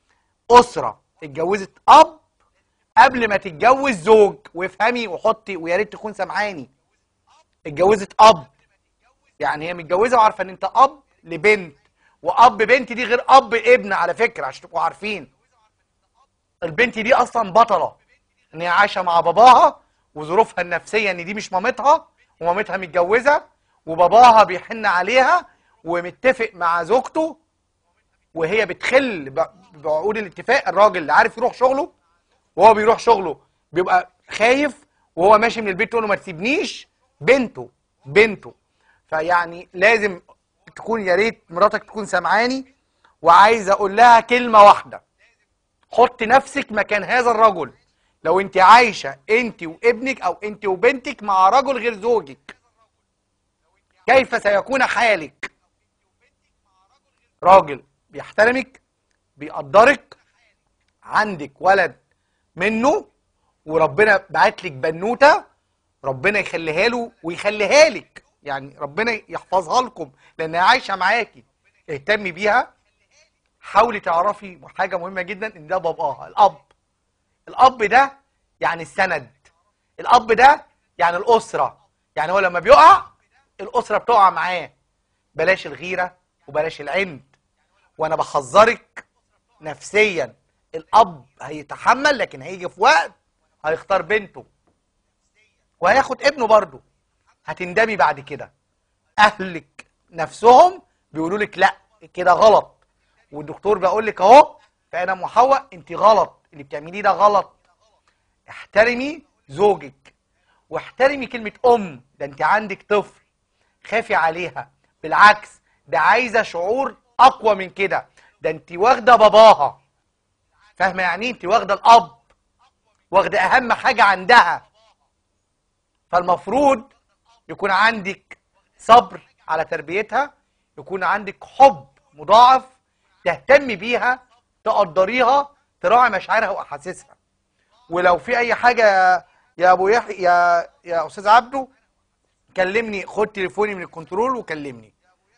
اسره اتجوزت اب قبل ما تتجوز زوج وافهمي وحطي ويا ريت تكون سامعاني اتجوزت اب يعني هي متجوزه وعارفه ان انت اب لبنت واب بنت دي غير اب ابن على فكره عشان تبقوا عارفين البنت دي اصلا بطله ان هي عايشه مع باباها وظروفها النفسيه ان دي مش مامتها ومامتها متجوزه وباباها بيحن عليها ومتفق مع زوجته وهي بتخل ب- بعقود الاتفاق الراجل اللي عارف يروح شغله وهو بيروح شغله بيبقى خايف وهو ماشي من البيت تقول له ما تسيبنيش بنته بنته فيعني لازم تكون يا ريت مراتك تكون سامعاني وعايز اقول لها كلمه واحده حط نفسك مكان هذا الرجل لو انت عايشه انت وابنك او انت وبنتك مع رجل غير زوجك كيف سيكون حالك راجل بيحترمك بيقدرك عندك ولد منه وربنا بعت لك بنوته ربنا يخليها له ويخليها لك يعني ربنا يحفظها لكم لانها عايشه معاكي اهتمي بيها حاولي تعرفي حاجه مهمه جدا ان ده باباها الاب الاب ده يعني السند الاب ده يعني الاسره يعني هو لما بيقع الاسره بتقع معاه بلاش الغيره وبلاش العند وانا بحذرك نفسيا الاب هيتحمل لكن هيجي في وقت هيختار بنته وهياخد ابنه برضه هتندمي بعد كده اهلك نفسهم بيقولوا لك لا كده غلط والدكتور بيقول لك اهو فانا محوق انت غلط اللي بتعمليه ده غلط احترمي زوجك واحترمي كلمة ام ده انت عندك طفل خافي عليها بالعكس ده عايزة شعور اقوى من كده ده انت واخدة باباها فاهمة يعني إيه؟ انت واخدة الاب واخده اهم حاجه عندها فالمفروض يكون عندك صبر على تربيتها يكون عندك حب مضاعف تهتمي بيها تقدريها تراعي مشاعرها واحاسيسها ولو في اي حاجه يا- يا ابو يحيى يا يا استاذ عبده كلمني خد تليفوني من الكنترول وكلمني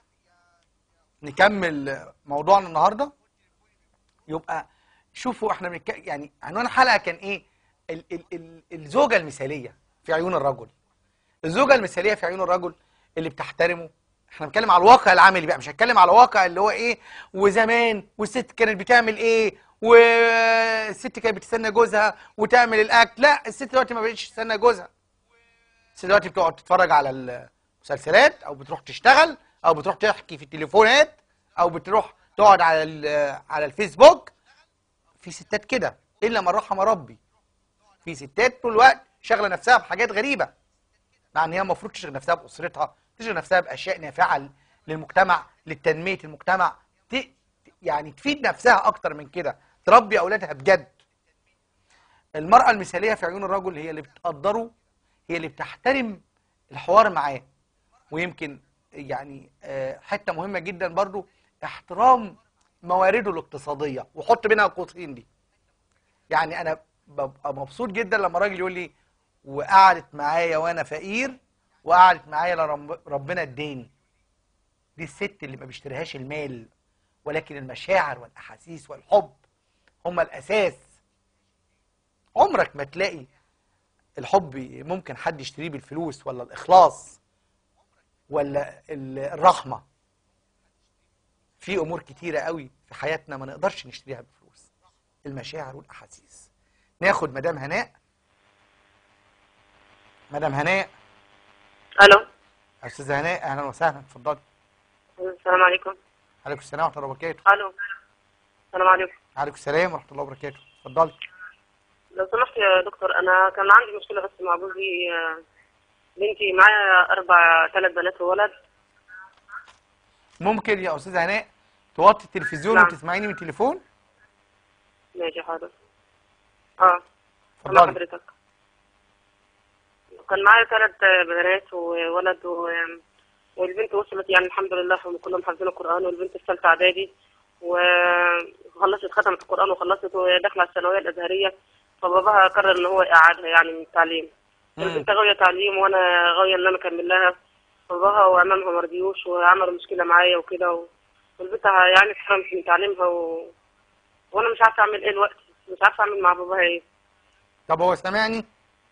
نكمل موضوعنا النهارده يبقى شوفوا احنا بنك... يعني عنوان الحلقه كان ايه ال... ال... ال... الزوجه المثاليه في عيون الرجل الزوجه المثاليه في عيون الرجل اللي بتحترمه احنا بنتكلم على الواقع العملي بقى مش هنتكلم على الواقع اللي هو ايه وزمان والست كانت بتعمل ايه والست كانت بتستنى جوزها وتعمل الاكل لا الست دلوقتي ما بقتش تستنى جوزها الست دلوقتي بتقعد تتفرج على المسلسلات او بتروح تشتغل او بتروح تحكي في التليفونات او بتروح تقعد على ال- على الفيسبوك في ستات كده الا من رحم ربي في ستات طول الوقت شاغله نفسها بحاجات غريبه مع ان هي المفروض تشغل نفسها باسرتها تشغل نفسها باشياء نافعه للمجتمع لتنميه المجتمع ت... يعني تفيد نفسها اكتر من كده تربي اولادها بجد المراه المثاليه في عيون الرجل هي اللي بتقدره هي اللي بتحترم الحوار معاه ويمكن يعني آه، حته مهمه جدا برضو احترام موارده الاقتصاديه وحط بينها قوسين دي يعني انا ببقى مبسوط جدا لما راجل يقول لي وقعدت معايا وانا فقير وقعدت معايا لرب- ربنا اداني دي الست اللي ما بيشتريهاش المال ولكن المشاعر والاحاسيس والحب هما الاساس عمرك ما تلاقي الحب ممكن حد يشتريه بالفلوس ولا الاخلاص ولا ال- الرحمه في امور كتيره قوي في حياتنا ما نقدرش نشتريها بفلوس المشاعر والاحاسيس ناخد مدام هناء مدام هناء الو استاذه هناء اهلا وسهلا اتفضلي السلام عليكم عليكم السلام ورحمه الله وبركاته الو السلام عليكم عليكم السلام ورحمه الله وبركاته اتفضلي لو سمحت يا دكتور انا كان عندي مشكله بس مع جوزي آه، بنتي معايا اربع ثلاث بنات وولد ممكن يا استاذه هناء توطي التلفزيون نعم. وتسمعيني من التليفون ماشي حاضر اه سامع اتفضلي حضرتك كان معايا ثلاث بنات وولد و... والبنت وصلت يعني الحمد لله هم كلهم حافظين القرآن والبنت في ثالثة إعدادي وخلصت ختمت القرآن وخلصت وداخلة على الثانوية الأزهرية فباباها قرر إن هو يقعدها يعني من التعليم مم. البنت غاوية تعليم وأنا غاوية إن أنا أكمل لها باباها وعمامها مرضيوش وعملوا مشكلة معايا وكده و... والبنت يعني اتحرمت من تعليمها و... وأنا مش عارفة أعمل إيه الوقت مش عارفة أعمل مع باباها إيه طب هو سامعني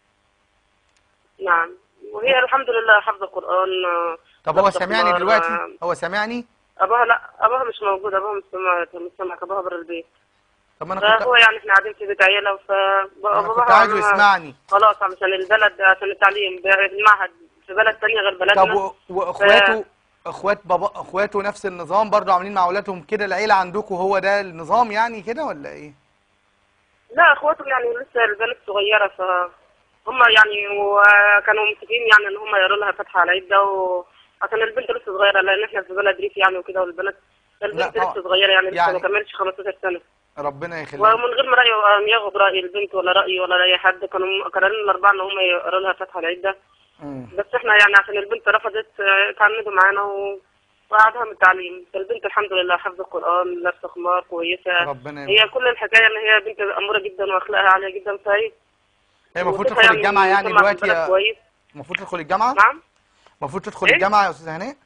نعم وهي الحمد لله حافظة القرآن آه، طب هو لابسة سامعني خمار، دلوقتي آه، هو سامعني أبوها لا أبوها مش موجود أبوها مش سامع مش سامعك أبوها بره البيت طب ما انا كنت فهو يعني احنا قاعدين في بيت عيلة انا فباباها كنت عايزه يسمعني خلاص عشان البلد عشان التعليم المعهد في بلد تانية غير بلدنا طب و- واخواته اخوات بابا اخواته نفس النظام برضو عاملين مع اولادهم كده العيله عندكم هو ده النظام يعني كده ولا ايه لا اخواتهم يعني لسه البنات صغيرة ف هم يعني وكانوا متفقين يعني ان هم يقروا لها فتحة على عدة و عشان البنت لسه صغيرة لان احنا في بلد ريف يعني وكده والبنات البنت طبعا. لسه صغيرة يعني لسه يعني- ما كملتش 15 سنة ربنا يخليك ومن غير ما رأيه ياخد رأي البنت ولا رأيي ولا رأي حد كانوا قرروا الأربعة إن هم يقروا لها فتحة العدة مم. بس احنا يعني عشان البنت رفضت اه، اتعمدوا معانا و... وقعدها من التعليم فالبنت الحمد لله حافظة القرآن لابسة خمار كويسة ربنا هي كل الحكاية إن هي بنت أمورة جدا وأخلاقها عالية جدا فهي هي المفروض وبنتها تدخل الجامعه يعني مجتمع في دلوقتي البلد يا كويس المفروض تدخل الجامعه نعم المفروض تدخل إيه؟ الجامعه يا استاذه هناء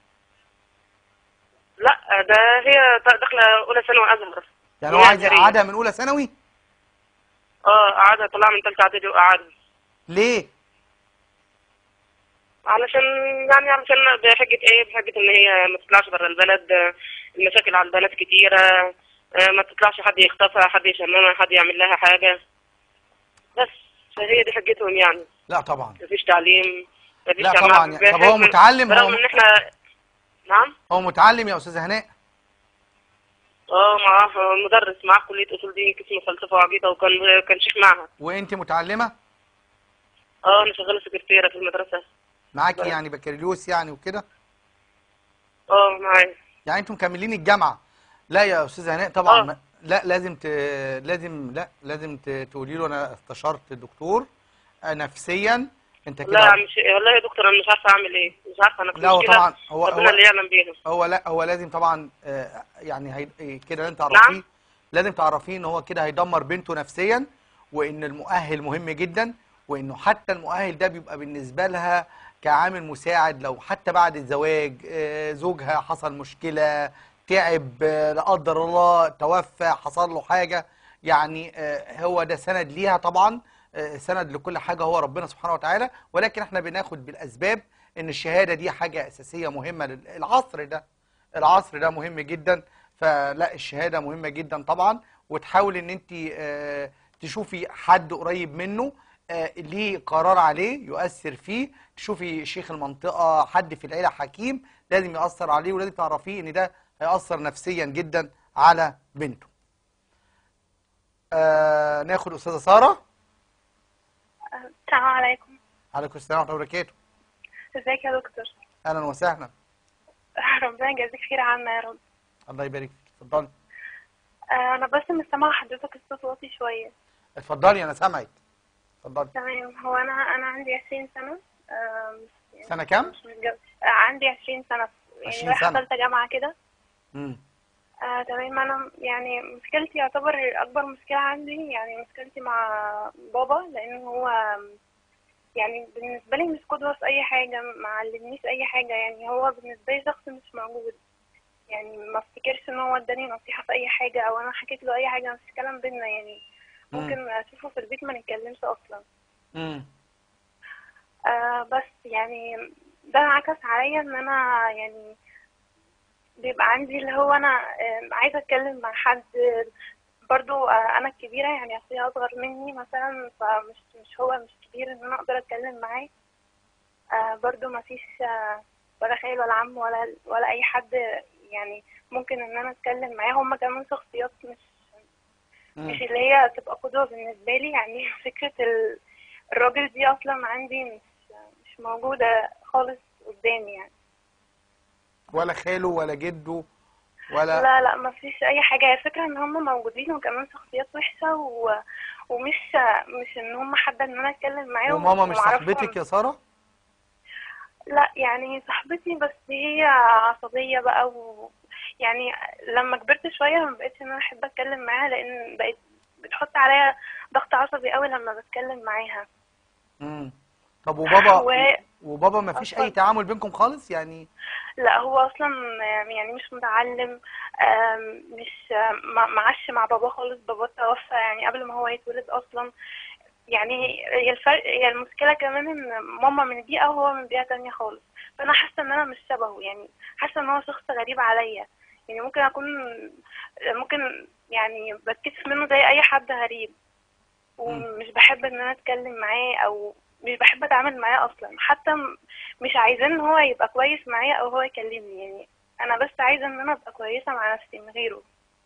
لا ده هي داخلة أولى ثانوي أزهر يعني هو هي عايز أزهرية. يقعدها من اولى ثانوي اه قعدها طلع من تالتة إعدادي وقعدها ليه علشان يعني علشان بحجة ايه بحجة ان هي ما تطلعش بره البلد آه، المشاكل على البنات كتيرة آه، ما تطلعش حد يخطفها حد يشممها حد يعمل لها حاجة بس فهي دي حجتهم يعني لا طبعا مفيش تعليم مفيش لا جامعة. طبعا يعني. طب هو بحكم- متعلم هو برغم ان احنا نعم هو متعلم يا استاذه هناء اه معاه مدرس معاه كلية اصول دين قسم فلسفة وعقيدة وكان كان شيخ معهد وانت متعلمه اه انا شغالة سكرتيرة في المدرسة معاكي لا. يعني بكالوريوس يعني وكده اه معايا يعني انتم مكملين الجامعه لا يا استاذه هناء طبعا آه. ما- لا لازم ت... لازم لا لازم ت... تقولي له انا استشرت الدكتور آه، نفسيا انت كده لا مش والله يا دكتور انا مش عارفه اعمل ايه مش عارفه انا في لا هو مشكله طبعا هو ربنا هو اللي يعلم بيها هو لا هو لازم طبعا آه، يعني هي... إيه كده لازم تعرفيه نعم. لازم تعرفيه ان هو كده هيدمر بنته نفسيا وان المؤهل مهم جدا وانه حتى المؤهل ده بيبقى بالنسبه لها كعامل مساعد لو حتى بعد الزواج آه، زوجها حصل مشكله تعب آه، لا قدر الله توفى حصل له حاجه يعني آه، هو ده سند ليها طبعا آه، سند لكل حاجه هو ربنا سبحانه وتعالى ولكن احنا بناخد بالاسباب ان الشهاده دي حاجه اساسيه مهمه للعصر ده العصر ده مهم جدا فلا الشهاده مهمه جدا طبعا وتحاول ان انت آه، تشوفي حد قريب منه آه، ليه قرار عليه يؤثر فيه تشوفي شيخ المنطقه حد في العيله حكيم لازم ياثر عليه ولازم تعرفيه ان ده هياثر نفسيا جدا على بنته آه ناخد استاذه ساره السلام عليكم عليكم السلام ورحمه الله وبركاته ازيك يا دكتور اهلا وسهلا ربنا يجازيك خير عنا يا رب الله يبارك فيك اتفضلي آه، انا بس مش سامعه حضرتك الصوت واطي شويه اتفضلي انا سامعك اتفضلي تمام هو انا انا عندي 20 سنه آه، مش- سنه كام مش متجوز آه، عندي 20 سنه 20 يعني رايحه سنة. ثالثه جامعه كده امم آه تمام انا يعني مشكلتي يعتبر اكبر مشكله عندي يعني مشكلتي مع بابا لان هو يعني بالنسبه لي مش قدوه في اي حاجه ما علمنيش اي حاجه يعني هو بالنسبه لي شخص مش موجود يعني ما افتكرش ان هو اداني نصيحه في اي حاجه او انا حكيت له اي حاجه مفيش كلام بينا يعني ممكن اشوفه في البيت ما نتكلمش اصلا امم آه بس يعني ده انعكس عليا ان انا يعني بيبقى عندي اللي هو انا آه، عايزه اتكلم مع حد برضو آه، انا الكبيره يعني اخويا اصغر مني مثلا فمش مش هو مش كبير ان انا اقدر اتكلم معاه آه، برضو ما فيش ولا خال ولا عم ولا ولا اي حد يعني ممكن ان انا اتكلم معاه هم كمان شخصيات مش مش اللي هي تبقى قدوة بالنسبة لي يعني فكرة ال- الراجل دي أصلا عندي مش مش موجودة خالص قدامي يعني ولا خاله ولا جده ولا لا لا ما فيش أي حاجة هي الفكرة إن هم موجودين وكمان شخصيات وحشة و... ومش مش إن هم حابة إن أنا أتكلم معاهم وماما مش ومعرفهم. صاحبتك يا ساره لا يعني صاحبتي بس هي عصبية بقى و يعني لما كبرت شوية ما بقتش ان انا احب اتكلم معاها لان بقت بتحط عليا ضغط عصبي قوي لما بتكلم معاها امم طب وبابا و- وبابا ما فيش اي أصلاً. تعامل بينكم خالص يعني لا هو اصلا يعني مش متعلم آم، مش ما- معاش مع بابا خالص بابا توفى يعني قبل ما هو يتولد اصلا يعني هي الفرق هي المشكلة كمان ان ماما من بيئة وهو من بيئة تانية خالص فانا حاسة ان انا مش شبهه يعني حاسة ان هو شخص غريب عليا يعني ممكن اكون ممكن يعني بتكسف منه زي اي حد غريب ومش بحب ان انا اتكلم معاه او مش بحب اتعامل معاه اصلا حتى م- مش عايزاه ان هو يبقى كويس معايا او هو يكلمني يعني انا بس عايزه ان انا ابقى كويسه مع نفسي من غيره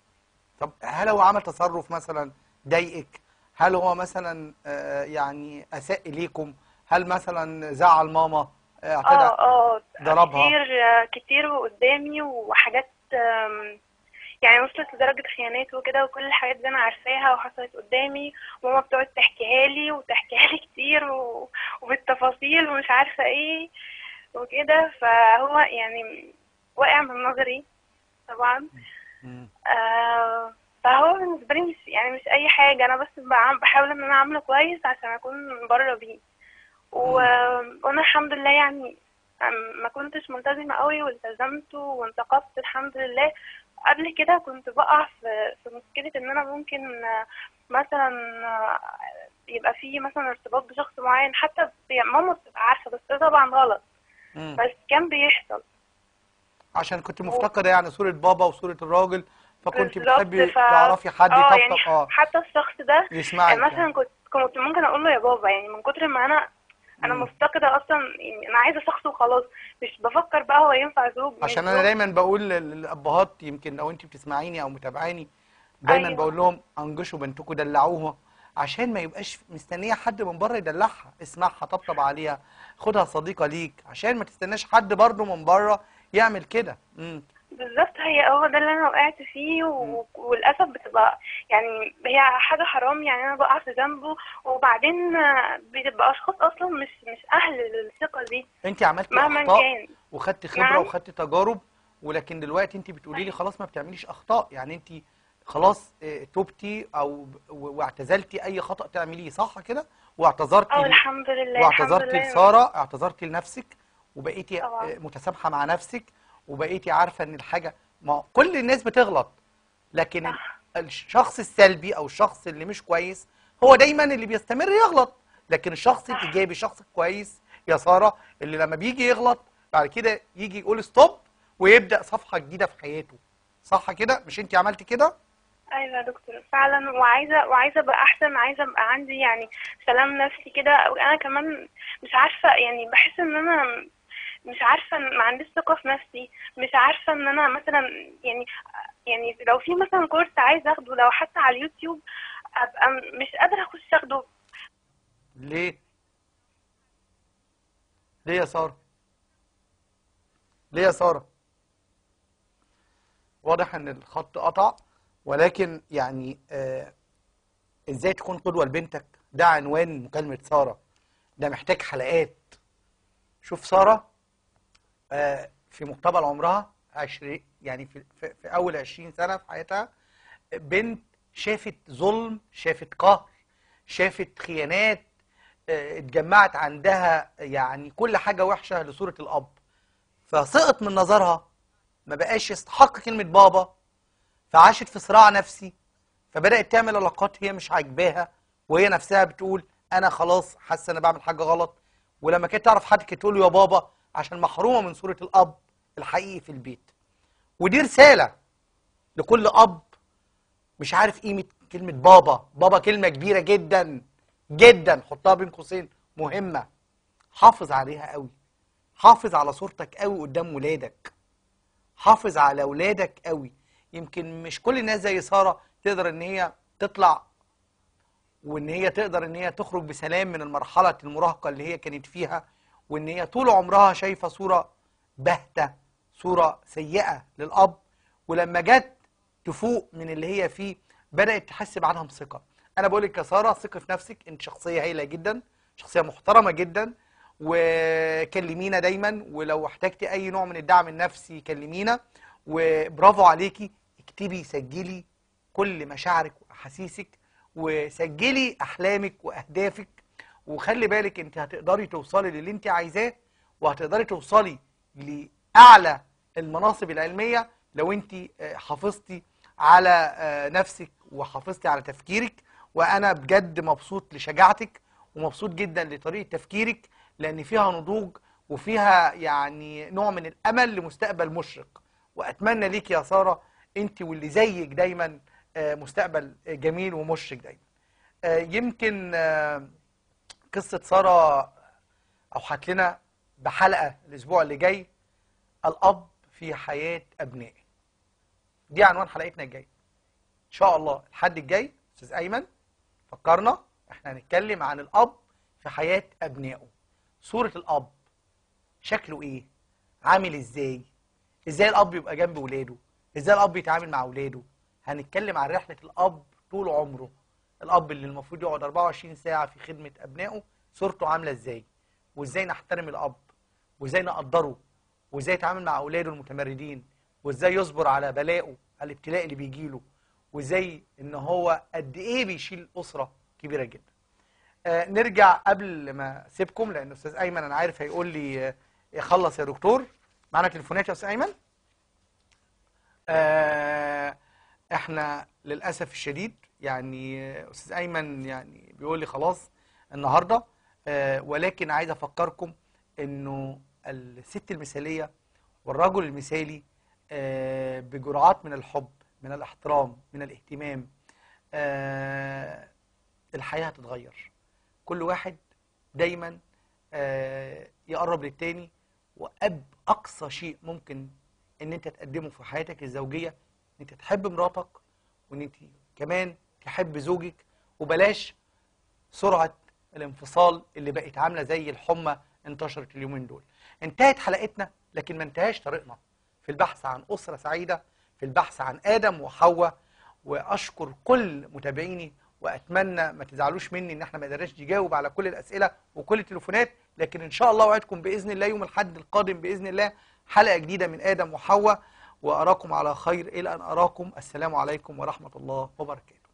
طب هل هو عمل تصرف مثلا ضايقك هل هو مثلا آه، يعني اساء اليكم هل مثلا زعل ماما آه، اعتدى اه اه ضربها. كتير آه، كتير قدامي وحاجات آم، يعني وصلت لدرجة خيانات وكده وكل الحاجات دي أنا عارفاها وحصلت قدامي وماما بتقعد تحكيها لي وتحكيها لي كتير و... وبالتفاصيل ومش عارفة ايه وكده فهو يعني واقع من نظري طبعا مم. آه فهو بالنسبة لي مش يعني مش أي حاجة أنا بس بعم- بحاول إن أنا أعمله كويس عشان أكون بره بيه و... وأنا الحمد لله يعني أم- ما كنتش ملتزمة قوي والتزمت وانتقدت الحمد لله قبل كده كنت بقع في في مشكلة إن أنا ممكن آه، مثلا آه، يبقى في مثلا ارتباط بشخص معين حتى بي- ماما بتبقى عارفة بس ده طبعا غلط مم. بس كان بيحصل عشان كنت مفتقده يعني صوره بابا وصوره الراجل فكنت بالظبط، بتحبي ف- تعرفي حد اه يطبطب يعني اه حتى الشخص ده يسمعك يعني مثلا يعني. كنت كنت ممكن اقول له يا بابا يعني من كتر ما انا انا مم. مفتقده اصلا يعني انا عايزه شخص وخلاص مش بفكر بقى هو ينفع زوج مش عشان انا زوج. دايما بقول لل- للابهات يمكن لو انت بتسمعيني او متابعاني دايما أيوة. بقول لهم انجشوا بنتكم دلعوها عشان ما يبقاش مستنيه حد من بره يدلعها اسمعها طبطب عليها خدها صديقه ليك عشان ما تستناش حد برضه من بره يعمل كده امم بالظبط هي هو ده اللي انا وقعت فيه و... وللاسف بتبقى يعني هي حاجه حرام يعني انا بقع في ذنبه وبعدين آه، بتبقى اشخاص اصلا مش مش اهل للثقه دي انت عملتي مهما اخطاء كان وخدتي خبره نعم. وخدتي تجارب ولكن دلوقتي انت بتقولي لي خلاص ما بتعمليش اخطاء يعني انت خلاص اه، تبتي او و- واعتزلتي اي خطأ تعمليه صح كده واعتذرتي اه ل- الحمد لله الحمد واعتذرتي لله لساره اعتذرتي لنفسك وبقيتي طبعا. اه، متسامحه مع نفسك وبقيتي عارفه ان الحاجه ما كل الناس بتغلط لكن ال- صح. الشخص السلبي او الشخص اللي مش كويس هو دايما اللي بيستمر يغلط لكن الشخص الايجابي الشخص الكويس يا ساره اللي لما بيجي يغلط بعد كده يجي يقول ستوب ويبدا صفحه جديده في حياته صح كده مش انت عملتي كده ايوه يا دكتور فعلا وعايزه وعايزه ابقى احسن عايزه ابقى عندي يعني سلام نفسي كده انا كمان مش عارفه يعني بحس ان انا مش عارفه ما عنديش ثقه في نفسي مش عارفه ان انا مثلا يعني يعني لو في مثلا كورس عايزه اخده لو حتى على اليوتيوب ابقى م- مش قادره اخش اخده ليه ليه يا ساره ليه يا ساره واضح ان الخط قطع ولكن يعني آه ازاي تكون قدوه لبنتك ده عنوان مكالمه ساره ده محتاج حلقات شوف ساره آه في مقتبل عمرها 20 يعني في, في, في اول 20 سنه في حياتها بنت شافت ظلم شافت قهر شافت خيانات آه، اتجمعت عندها يعني كل حاجه وحشه لصوره الاب فسقط من نظرها ما بقاش يستحق كلمه بابا فعاشت في صراع نفسي فبدات تعمل علاقات هي مش عاجباها وهي نفسها بتقول انا خلاص حاسه انا بعمل حاجه غلط ولما كانت تعرف حد كانت تقول له يا بابا عشان محرومه من صوره الاب الحقيقي في البيت ودي رساله لكل اب مش عارف قيمه كلمه بابا بابا كلمه كبيره جدا جدا حطها بين قوسين مهمه حافظ عليها قوي حافظ على صورتك قوي قدام ولادك حافظ على ولادك قوي يمكن مش كل الناس زي ساره تقدر ان هي تطلع وان هي تقدر ان هي تخرج بسلام من المرحله المراهقه اللي هي كانت فيها وان هي طول عمرها شايفه صوره باهته صوره سيئه للاب ولما جت تفوق من اللي هي فيه بدات تحس بعدم ثقه انا بقول لك يا ساره ثقي في نفسك انت شخصيه هايله جدا شخصيه محترمه جدا وكلمينا دايما ولو احتجتي اي نوع من الدعم النفسي كلمينا وبرافو عليكي اكتبي سجلي كل مشاعرك واحاسيسك وسجلي احلامك واهدافك وخلي بالك انت هتقدري توصلي للي انت عايزاه وهتقدري توصلي لاعلى المناصب العلميه لو انت آه، حافظتي على آه، نفسك وحافظتي على تفكيرك وانا بجد مبسوط لشجاعتك ومبسوط جدا لطريقه تفكيرك لان فيها نضوج وفيها يعني نوع من الامل لمستقبل مشرق واتمنى ليك يا ساره انت واللي زيك دايما آه، مستقبل جميل ومشرق دايما آه، يمكن آه، قصه ساره اوحت لنا بحلقه الاسبوع اللي جاي الاب في حياه ابنائه دي عنوان حلقتنا الجايه ان شاء الله الحد الجاي استاذ ايمن فكرنا احنا هنتكلم عن الاب في حياه ابنائه صوره الاب شكله ايه عامل ازاي ازاي الاب يبقى جنب ولاده ازاي الاب يتعامل مع ولاده هنتكلم عن رحله الاب طول عمره الاب اللي المفروض يقعد 24 ساعه في خدمه ابنائه صورته عامله ازاي وازاي نحترم الاب وازاي نقدره وازاي يتعامل مع اولاده المتمردين وازاي يصبر على بلائه على الابتلاء اللي بيجيله وازاي ان هو قد ايه بيشيل اسره كبيره جدا آه نرجع قبل ما اسيبكم لان استاذ ايمن انا عارف هيقول لي آه خلص يا دكتور معانا تليفونات يا استاذ ايمن آه احنا للاسف الشديد يعني آه، استاذ ايمن يعني بيقول لي خلاص النهارده آه ولكن عايز افكركم انه الست المثاليه والرجل المثالي آه بجرعات من الحب من الاحترام من الاهتمام آه الحياه هتتغير كل واحد دايما آه يقرب للتاني وأب أقصى شيء ممكن إن أنت تقدمه في حياتك الزوجية إن أنت تحب مراتك وإن أنت كمان تحب زوجك وبلاش سرعة الانفصال اللي بقت عاملة زي الحمى انتشرت اليومين دول انتهت حلقتنا لكن ما انتهاش طريقنا في البحث عن أسرة سعيدة في البحث عن آدم وحواء وأشكر كل متابعيني وأتمنى ما تزعلوش مني إن احنا ما قدرناش نجاوب على كل الأسئلة وكل التليفونات لكن إن شاء الله وعدكم بإذن الله يوم الأحد القادم بإذن الله حلقة جديدة من آدم وحواء وأراكم على خير إلى أن أراكم السلام عليكم ورحمة الله وبركاته